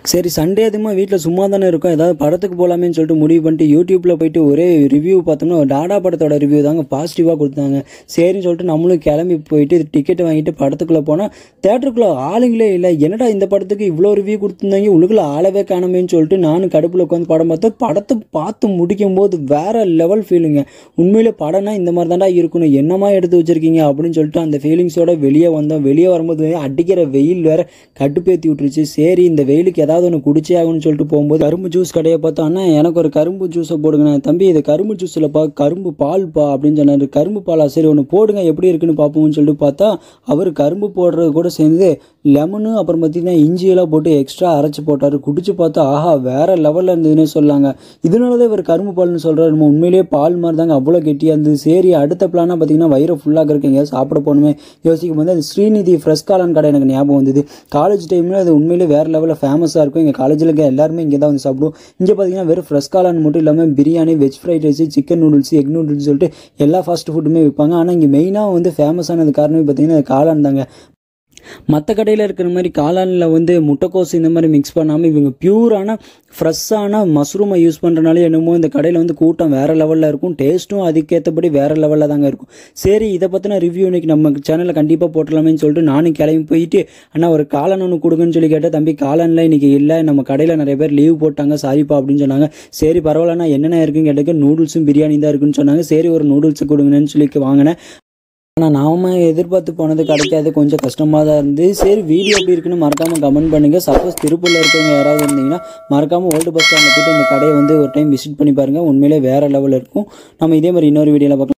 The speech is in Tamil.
சரி சண்டே அதுமா வீட்டில் சும்மா தானே இருக்கோம் ஏதாவது படத்துக்கு போகலாமேன்னு சொல்லிட்டு முடிவு பண்ணிட்டு யூடியூப்பில் போயிட்டு ஒரே ரிவ்யூ பார்த்தோம்னா டாடா படத்தோட ரிவ்யூ தாங்க பாசிட்டிவாக கொடுத்தாங்க சரின்னு சொல்லிட்டு நம்மளும் கிளம்பி போயிட்டு டிக்கெட் வாங்கிட்டு படத்துக்குள்ளே போனால் தேட்டருக்குள்ளே ஆளுங்களே இல்லை என்னடா இந்த படத்துக்கு இவ்வளோ ரிவ்யூ கொடுத்துருந்தாங்க உள்ளுக்குள்ள ஆளவே காணமேன்னு சொல்லிட்டு நானும் கடுப்பில் உட்காந்து படம் பார்த்தா படத்தை பார்த்து முடிக்கும் போது வேற லெவல் ஃபீலிங்க உண்மையிலே படம்னா இந்த மாதிரி தான்டா இருக்கணும் என்னமா எடுத்து வச்சிருக்கீங்க அப்படின்னு சொல்லிட்டு அந்த ஃபீலிங்ஸோட வெளியே வந்தோம் வெளியே வரும்போது அடிக்கிற வெயில் வேற கட்டுப்பேத்தி விட்டுருச்சு சரி இந்த வெயிலுக்கு ஏதாவது ஒன்று குடிச்சே ஆகணும்னு சொல்லிட்டு போகும்போது கரும்பு ஜூஸ் கடையை பார்த்தா அண்ணா எனக்கு ஒரு கரும்பு ஜூஸை போடுங்கண்ணே தம்பி இது கரும்பு ஜூஸில் பா கரும்பு பால் பா அப்படின்னு சொன்னார் கரும்பு பாலா சரி ஒன்று போடுங்க எப்படி இருக்குன்னு பார்ப்போம்னு சொல்லிட்டு பார்த்தா அவர் கரும்பு போடுறது கூட சேர்ந்து லெமனு அப்புறம் பார்த்தீங்கன்னா இஞ்சியெல்லாம் போட்டு எக்ஸ்ட்ரா அரைச்சி போட்டார் குடிச்சு பார்த்தா ஆஹா வேற லெவலில் இருந்ததுன்னு சொல்லாங்க இதனால தான் இவர் கரும்பு பால்னு சொல்கிறாரு நம்ம உண்மையிலேயே பால் மாதிரி தாங்க அவ்வளோ கெட்டியாக இருந்தது சரி அடுத்த பிளானாக பார்த்தீங்கன்னா வயிறு ஃபுல்லாக இருக்கீங்க சாப்பிட போகணுமே யோசிக்கும் போது அது ஸ்ரீநிதி ஃப்ரெஷ் காளான் கடை எனக்கு ஞாபகம் வந்தது காலேஜ் டைமில் அது உண்மையிலே வேறு லெவலில் ஃபேமஸாக இருக்கும் எங்கள் காலேஜில் இருக்க எல்லாருமே இங்கே தான் வந்து சாப்பிடுவோம் இங்கே பார்த்தீங்கன்னா வெறும் ஃப்ரெஷ் காளான் மட்டும் இல்லாமல் biryani veg fried rice chicken noodles egg noodles சொல்லிட்டு எல்லா ஃபாஸ்ட் ஃபுட்டுமே விற்பாங்க ஆனால் இங்கே மெயினாக வந்து ஃபேமஸானது காரணமே பார்த்தீங்கன்னா அது காளான் தாங்க மற்ற கடையில் இருக்கிற மாதிரி காளானில் வந்து முட்டைக்கோஸ் இந்த மாதிரி மிக்ஸ் பண்ணாமல் இவங்க பியூரான ஃப்ரெஷ்ஷான மஷ்ரூமை யூஸ் பண்ணுறனால என்னமோ இந்த கடையில் வந்து கூட்டம் வேறு லெவலில் இருக்கும் டேஸ்ட்டும் அதுக்கேற்றபடி வேறு லெவலில் தாங்க இருக்கும் சரி இதை பற்றின ரிவ்யூ இன்னைக்கு நம்ம சேனலில் கண்டிப்பாக போட்டலாமேன்னு சொல்லிட்டு நானும் கிளம்பி போயிட்டு அண்ணா ஒரு காளான் ஒன்று கொடுங்கன்னு சொல்லி கேட்டேன் தம்பி காளானில் இன்றைக்கி இல்லை நம்ம கடையில் நிறைய பேர் லீவ் போட்டாங்க சாரிப்பா அப்படின்னு சொன்னாங்க சரி பரவாயில்லண்ணா என்னென்ன இருக்குன்னு கேட்டதுக்கு நூடுல்ஸும் பிரியாணி தான் இருக்குன்னு சொன்னாங்க சரி ஒரு நூடுல்ஸ் கொடுங்கன்னு சொல்லி வாங்கினேன் ஆனால் நாம எதிர்பார்த்து போனது கிடைக்காது கொஞ்சம் கஷ்டமாக தான் இருந்து சரி வீடியோ எப்படி இருக்குன்னு மறக்காமல் கமெண்ட் பண்ணுங்கள் சப்போஸ் திருப்பூரில் இருக்கவங்க யாராவது இருந்தீங்கன்னா மறக்காமல் ஓல்டு பஸ் ஸ்டாண்டில் போயிட்டு இந்த கடையை வந்து ஒரு டைம் விசிட் பண்ணி பாருங்கள் உண்மையிலே வேறு லெவலில் இருக்கும் நம்ம இதே மாதிரி இன்னொரு வீடியோவில் பார்க்கலாம்